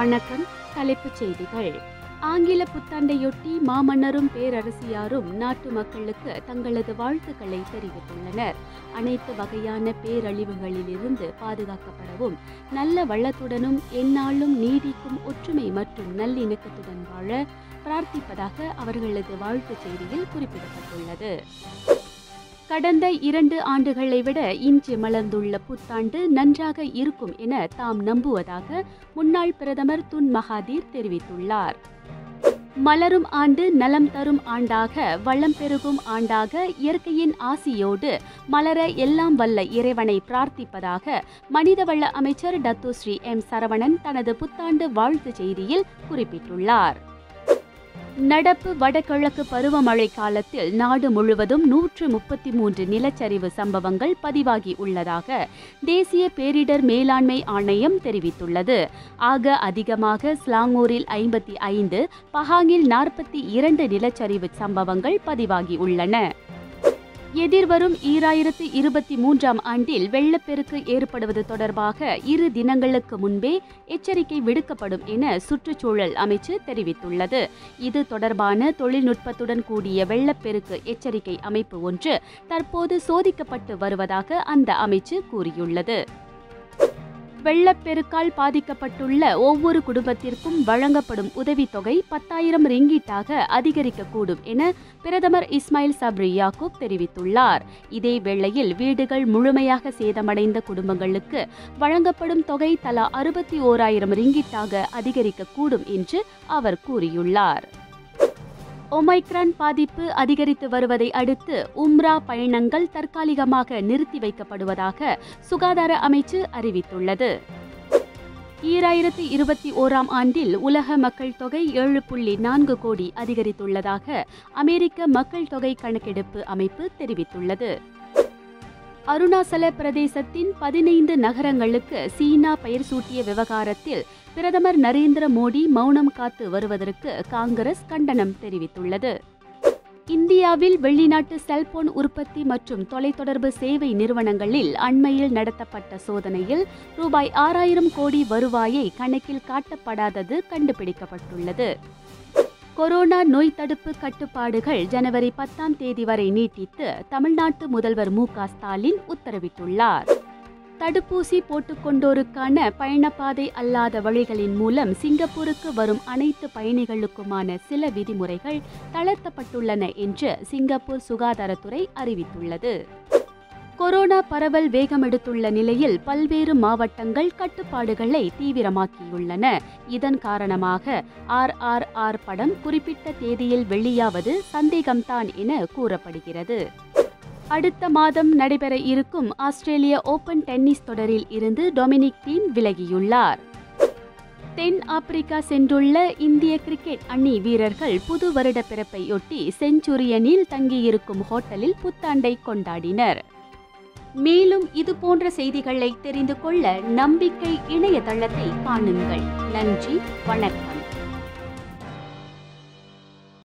வணக்கம் தலைப்புச் செய்திகள் ஆங்கில புத்தாண்டையொட்டி மாமன்னரும் பேரரசியாரும் நாட்டு மக்களுக்கு தங்களது வாழ்த்துக்களை தெரிவித்துள்ளனர் அனைத்து வகையான பேரழிவுகளிலிருந்து பாதுகாக்கப்படவும் நல்ல வளத்துடனும் எந்நாளும் நீடிக்கும் ஒற்றுமை மற்றும் நல்லிணக்கத்துடன் வாழ பிரார்த்திப்பதாக அவர்களது வாழ்த்துச் செய்தியில் குறிப்பிடப்பட்டுள்ளது கடந்த இரண்டு ஆண்டுகளை விட இன்று மலர்ந்துள்ள புத்தாண்டு நன்றாக இருக்கும் என தாம் நம்புவதாக முன்னாள் பிரதமர் துன் மகாதீர் தெரிவித்துள்ளார் மலரும் ஆண்டு நலம் தரும் ஆண்டாக வளம் பெருகும் ஆண்டாக இயற்கையின் ஆசியோடு மலர எல்லாம் வல்ல இறைவனை பிரார்த்திப்பதாக மனிதவள அமைச்சர் டத்துஸ்ரீ எம் சரவணன் தனது புத்தாண்டு வாழ்த்துச் செய்தியில் குறிப்பிட்டுள்ளார் நடப்பு வடகிழக்கு பருவமழை காலத்தில் நாடு முழுவதும் நூற்று முப்பத்தி மூன்று நிலச்சரிவு சம்பவங்கள் பதிவாகி உள்ளதாக தேசிய பேரிடர் மேலாண்மை ஆணையம் தெரிவித்துள்ளது ஆக அதிகமாக ஸ்லாங்கூரில் ஐம்பத்தி ஐந்து பஹாங்கில் நாற்பத்தி இரண்டு நிலச்சரிவு சம்பவங்கள் பதிவாகி உள்ளன எதிர்வரும் ஈராயிரத்து இருபத்தி மூன்றாம் ஆண்டில் வெள்ளப்பெருக்கு ஏற்படுவது தொடர்பாக இரு தினங்களுக்கு முன்பே எச்சரிக்கை விடுக்கப்படும் என சுற்றுச்சூழல் அமைச்சு தெரிவித்துள்ளது இது தொடர்பான தொழில்நுட்பத்துடன் கூடிய வெள்ளப்பெருக்கு எச்சரிக்கை அமைப்பு ஒன்று தற்போது சோதிக்கப்பட்டு வருவதாக அந்த அமைச்சு கூறியுள்ளது வெள்ளப்பெருக்கால் பாதிக்கப்பட்டுள்ள ஒவ்வொரு குடும்பத்திற்கும் வழங்கப்படும் உதவித்தொகை பத்தாயிரம் ரிங்கிட்டாக அதிகரிக்கக்கூடும் என பிரதமர் இஸ்மாயில் சப்ரி யாக்கூப் தெரிவித்துள்ளார் இதே வேளையில் வீடுகள் முழுமையாக சேதமடைந்த குடும்பங்களுக்கு வழங்கப்படும் தொகை தலா அறுபத்தி ஓராயிரம் ரிங்கிட்டாக அதிகரிக்கக்கூடும் என்று அவர் கூறியுள்ளார் ஒமைக்ரான் பாதிப்பு அதிகரித்து வருவதை அடுத்து உம்ரா பயணங்கள் தற்காலிகமாக நிறுத்தி வைக்கப்படுவதாக சுகாதார அமைச்சு அறிவித்துள்ளது ஈராயிரத்தி இருபத்தி ஓராம் ஆண்டில் உலக மக்கள் தொகை ஏழு புள்ளி நான்கு கோடி அதிகரித்துள்ளதாக அமெரிக்க மக்கள் தொகை கணக்கெடுப்பு அமைப்பு தெரிவித்துள்ளது அருணாச்சல பிரதேசத்தின் பதினைந்து நகரங்களுக்கு சீனா பெயர் சூட்டிய விவகாரத்தில் பிரதமர் நரேந்திர மோடி மௌனம் காத்து வருவதற்கு காங்கிரஸ் கண்டனம் தெரிவித்துள்ளது இந்தியாவில் வெளிநாட்டு செல்போன் உற்பத்தி மற்றும் தொலைத்தொடர்பு சேவை நிறுவனங்களில் அண்மையில் நடத்தப்பட்ட சோதனையில் ரூபாய் ஆறாயிரம் கோடி வருவாயை கணக்கில் காட்டப்படாதது கண்டுபிடிக்கப்பட்டுள்ளது கொரோனா நோய் தடுப்பு கட்டுப்பாடுகள் ஜனவரி பத்தாம் தேதி வரை நீட்டித்து தமிழ்நாட்டு முதல்வர் மு க ஸ்டாலின் உத்தரவிட்டுள்ளார் தடுப்பூசி போட்டுக்கொண்டோருக்கான பயணப்பாதை அல்லாத வழிகளின் மூலம் சிங்கப்பூருக்கு வரும் அனைத்து பயணிகளுக்குமான சில விதிமுறைகள் தளர்த்தப்பட்டுள்ளன என்று சிங்கப்பூர் சுகாதாரத்துறை அறிவித்துள்ளது கொரோனா பரவல் வேகமெடுத்துள்ள நிலையில் பல்வேறு மாவட்டங்கள் கட்டுப்பாடுகளை தீவிரமாக்கியுள்ளன இதன் காரணமாக ஆர் ஆர் ஆர் படம் குறிப்பிட்ட தேதியில் வெளியாவது சந்தேகம்தான் என கூறப்படுகிறது அடுத்த மாதம் நடைபெற இருக்கும் ஆஸ்திரேலிய ஓபன் டென்னிஸ் தொடரில் இருந்து டொமினிக் தீம் விலகியுள்ளார் தென் ஆப்பிரிக்கா சென்றுள்ள இந்திய கிரிக்கெட் அணி வீரர்கள் புது வருட பிறப்பையொட்டி செஞ்சுரியனில் தங்கியிருக்கும் ஹோட்டலில் புத்தாண்டை கொண்டாடினர் மேலும் இது போன்ற செய்திகளை தெரிந்து கொள்ள நம்பிக்கை இணையதளத்தை காணுங்கள் நன்றி வணக்கம்